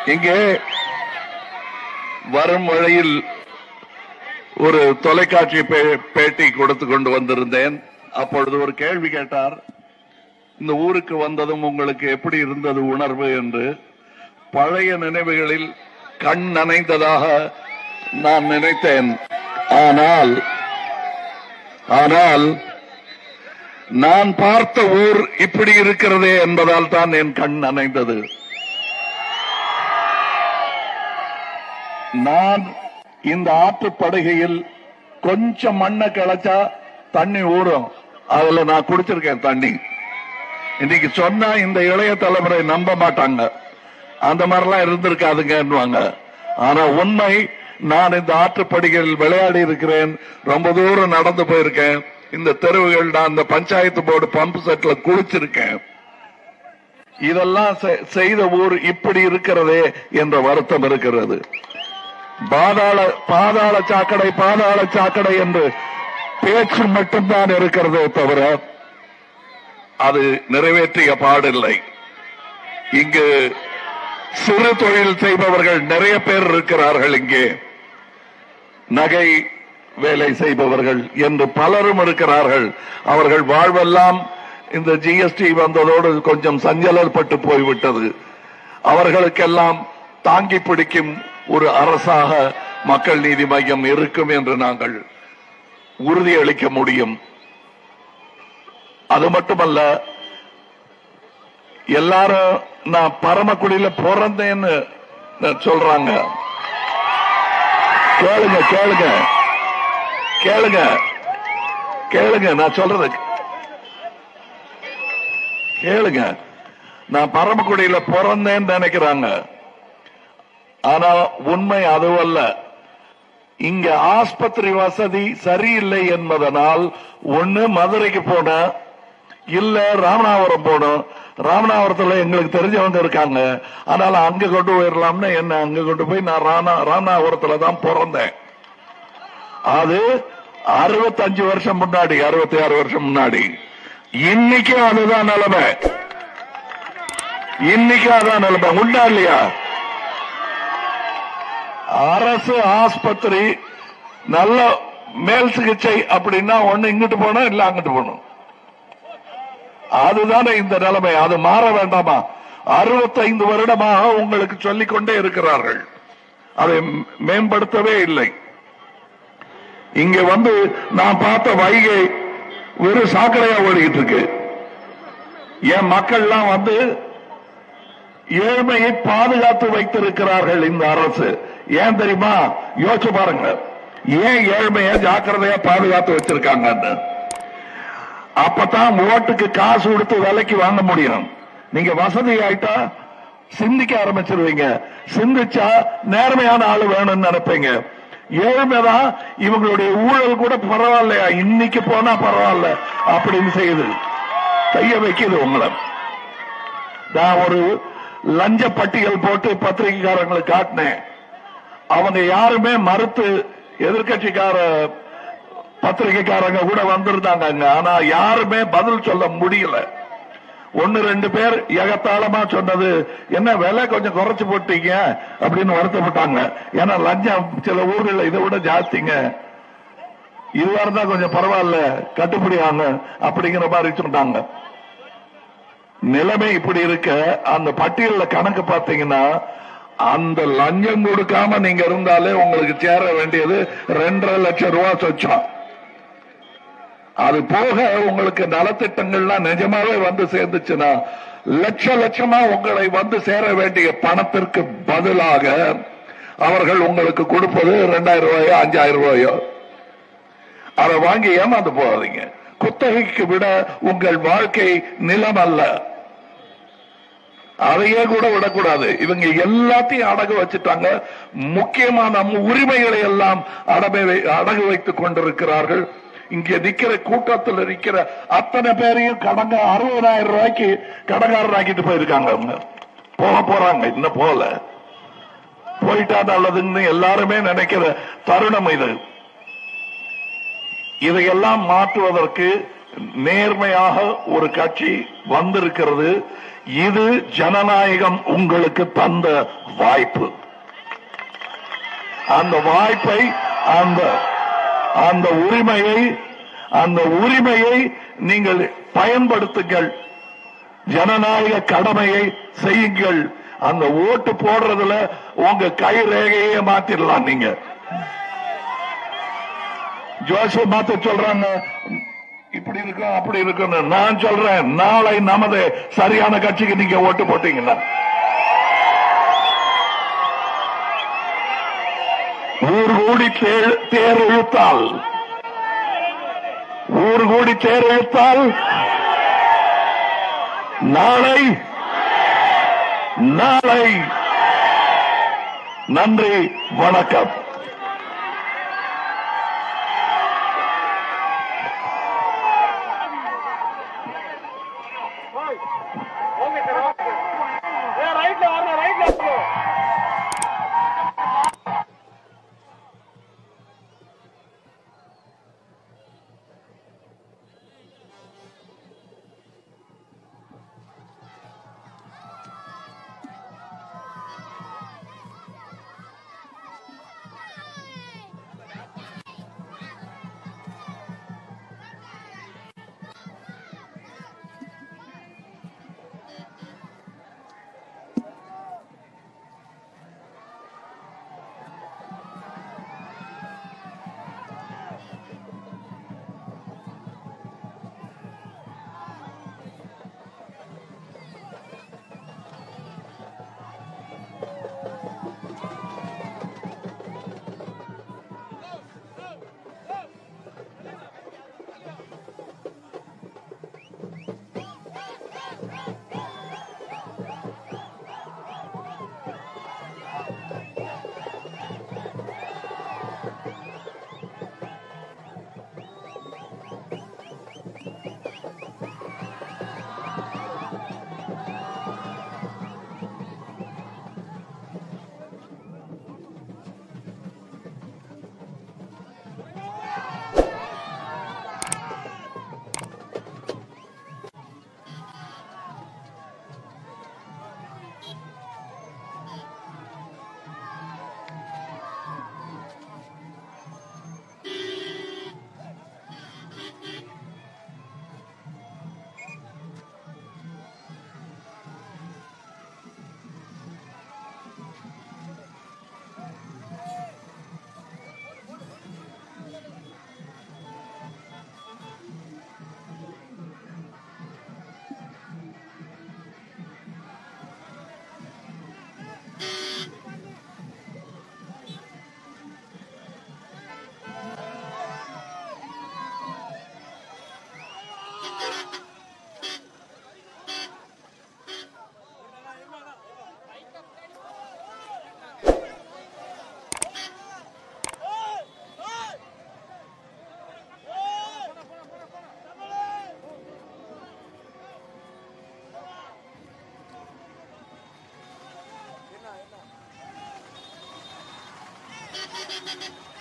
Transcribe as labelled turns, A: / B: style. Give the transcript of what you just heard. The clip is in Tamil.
A: இங்கே வரும் வழியில் ஒரு தொலைக்காட்சி பே- பேட்டி கொடுத்து கொண்டு வந்திருந்தேன் அப்பொழுது ஒரு கேள்வி கேட்டார் இந்த ஊருக்கு வந்ததும் உங்களுக்கு எப்படி இருந்தது உணர்வு என்று பழைய நினைவுகளில் கண் நனைந்ததாக நான் நினைத்தேன் ஆனால் ஆனால் நான் பார்த்த ஊர் இப்படி இருக்கிறதே என்பதால் தான் என் கண் நனைந்தது நான் இந்த ஆற்றுப்படுகையில் கொஞ்சம் மண்ணை கிளச்சா தண்ணி ஊறும் அதுல நான் குடிச்சிருக்கேன் தண்ணி இன்னைக்கு சொன்னா இந்த இளைய தலைமுறை நம்ப மாட்டாங்க அந்த மாதிரிலாம் இருந்திருக்காதுங்கன்னுவாங்க ஆனா உண்மை நான் இந்த ஆற்றுப்படுகையில் விளையாடி இருக்கிறேன் ரொம்ப தூரம் நடந்து போயிருக்கேன் இந்த தெருவுகள் நான் இந்த பஞ்சாயத்து போர்டு பம்பு செட்ல குளிச்சிருக்கேன் இதெல்லாம் செ- செய்த ஊர் இப்படி இருக்கிறதே என்ற வருத்தம் இருக்கிறது பாதாள பாதாள சாக்கடை பாதாள சாக்கடை என்று பேச்சு மட்டும்தான் இருக்கிறதே தவிர அது நிறைவேற்றிய பாடில்லை இங்கு சிறு தொழில் செய்பவர்கள் நிறைய பேர் இருக்கிறார்கள் இங்கே நகை வேலை செய்பவர்கள் என்று பலரும் இருக்கிறார்கள் அவர்கள் வாழ்வெல்லாம் இந்த ஜிஎஸ்டி வந்ததோடு கொஞ்சம் சஞ்சலப்பட்டு போய்விட்டது அவர்களுக்கெல்லாம் தாங்கி பிடிக்கும் ஒரு அரசாக மக்கள் நீதி மையம் இருக்கும் என்று நாங்கள் உறுதியளிக்க முடியும் அது மட்டுமல்ல எல்லாரும் நான் பரமக்குடியில பிறந்தேன்னு சொல்றாங்க கேளுங்க கேளுங்க கேளுங்க கேளுங்க நான் சொல்றது கேளுங்க நான் பரமக்குடியில பிறந்தேன்னு நினைக்கிறாங்க ஆனா உண்மை அதுவல்ல இங்க ஆஸ்பத்திரி வசதி சரியில்லை என்பதனால் ஒண்ணு மதுரைக்கு போனேன் இல்ல ராமநாதபுரம் போகணும் ராமநாதபுரத்துல எங்களுக்கு தெரிஞ்சவங்க இருக்காங்க அதனால அங்க கொண்டு போயிடலாம்னு என்ன அங்க கொண்டு போய் நான் ராமநா- ராமநாதபுரத்துல தான் பிறந்தேன் அது அறுபத்தஞ்சு வருஷம் முன்னாடி அறுபத்தி ஆறு வருஷம் முன்னாடி இன்னைக்கும் அதுதான் நிலைமை இன்னைக்கும் அதான் நிலைமை உண்டா இல்லையா அரசு ஆஸ்பத்திரி நல்ல மேல் சிகிச்சை அப்படின்னா ஒண்ணு இங்கிட்டு போகணும் இல்ல அங்கிட்டு போகணும் அதுதானே இந்த நிலைமை அது மாற வேண்டாமா அறுபத்தைந்து வருடமாக உங்களுக்கு சொல்லிக் கொண்டே இருக்கிறார்கள் அதை மேம்படுத்தவே இல்லை இங்க வந்து நான் பார்த்த வைகை வெறும் சாக்கடையா ஓடிக்கிட்டு இருக்கு என் மக்கள்லாம் வந்து ஏழ்மையை பாதுகாத்து வைத்திருக்கிறார்கள் இந்த அரசு ஏன் தெரியுமா யோசிச்சு பாருங்க ஏன் ஏழ்மையை ஜாக்கிரதையா பாதுகாத்து வச்சிருக்காங்கன்னு அப்பதான் ஓட்டுக்கு காசு கொடுத்து விலைக்கு வாங்க முடியும் நீங்க வசதி ஆயிட்டா சிந்திக்க ஆரம்பிச்சிருவீங்க சிந்திச்சா நேர்மையான ஆளு வேணும்னு நினைப்பீங்க ஏழ்மைதான் இவங்களுடைய ஊழல் கூட பரவாயில்லையா இன்னைக்கு போனா பரவாயில்ல அப்படின்னு செய்யுது செய்ய வைக்குது உங்களை நான் ஒரு லஞ்ச பட்டியல் போட்டு பத்திரிகைக்காரங்களுக்கு காட்டினேன் அவங்க யாருமே மறுத்து எதிர்கட்சிக்கார பத்திரிகைக்காரங்க கூட வந்திருந்தாங்க அங்க ஆனா யாருமே பதில் சொல்ல முடியல ஒன்னு ரெண்டு பேர் எகத்தாளமா சொன்னது என்ன விலை கொஞ்சம் குறைச்சு போட்டீங்க அப்படின்னு வருத்தப்பட்டாங்க ஏன்னா லஞ்சம் சில ஊர்கள்ல இதை விட ஜாஸ்திங்க இதுவா இருந்தா கொஞ்சம் பரவாயில்ல கட்டுப்படி ஆங்க அப்படிங்கிற மாதிரி சொன்னாங்க நிலைமை இப்படி இருக்க அந்த பட்டியல்ல கணக்கு பார்த்தீங்கன்னா அந்த லஞ்சம் கொடுக்காம நீங்க இருந்தாலே உங்களுக்கு சேர வேண்டியது ரெண்டரை லட்சம் ரூபாய் சொச்சம் அது போக உங்களுக்கு நலத்திட்டங்கள்லாம் நிஜமாவே வந்து சேர்ந்துச்சுன்னா லட்ச லட்சமா உங்களை வந்து சேர வேண்டிய பணத்திற்கு பதிலாக அவர்கள் உங்களுக்கு கொடுப்பது ரெண்டாயிரம் ரூபாயோ அஞ்சாயிரம் ரூபாயோ அதை வாங்கி ஏமாந்து போகாதீங்க குத்தகைக்கு விட உங்கள் வாழ்க்கை நிலம் அல்ல அதையே கூட விடக்கூடாது இவங்க எல்லாத்தையும் அடகு வச்சுட்டாங்க முக்கியமா நம்ம உரிமைகளை எல்லாம் அடமை வை- அடகு வைத்துக் கொண்டிருக்கிறார்கள் இங்க நிக்கிற கூட்டத்தில் இருக்கிற அத்தனை பேரையும் கடங்க அறுபதாயிரம் ரூபாய்க்கு கடங்காரர் ஆக்கிட்டு போயிருக்காங்க அவங்க போக போறாங்க இன்னும் போல போயிட்டா நல்லதுன்னு எல்லாருமே நினைக்கிற தருணம் இது இதையெல்லாம் மாற்றுவதற்கு நேர்மையாக ஒரு கட்சி வந்திருக்கிறது இது ஜனநாயகம் உங்களுக்கு தந்த வாய்ப்பு அந்த வாய்ப்பை அந்த அந்த உரிமையை அந்த உரிமையை நீங்கள் பயன்படுத்துங்கள் ஜனநாயக கடமையை செய்யுங்கள் அந்த ஓட்டு போடுறதுல உங்க கை ரேகையே மாத்திரலாம் நீங்க ஜோசப் மாத்த சொல்றாங்க இப்படி இருக்கும் அப்படி இருக்குன்னு நான் சொல்றேன் நாளை நமது சரியான கட்சிக்கு நீங்க ஓட்டு போட்டீங்கன்னா ஊர் கூடி தே- தேர் இழுத்தால் ஊர் கூடி தேர் இழுத்தால் நாளை நாளை நன்றி வணக்கம்
B: ஓகே சார் ஓகே ஏ ரைட்ல வரணும் ரைட்ல வரணும்
C: Thank you.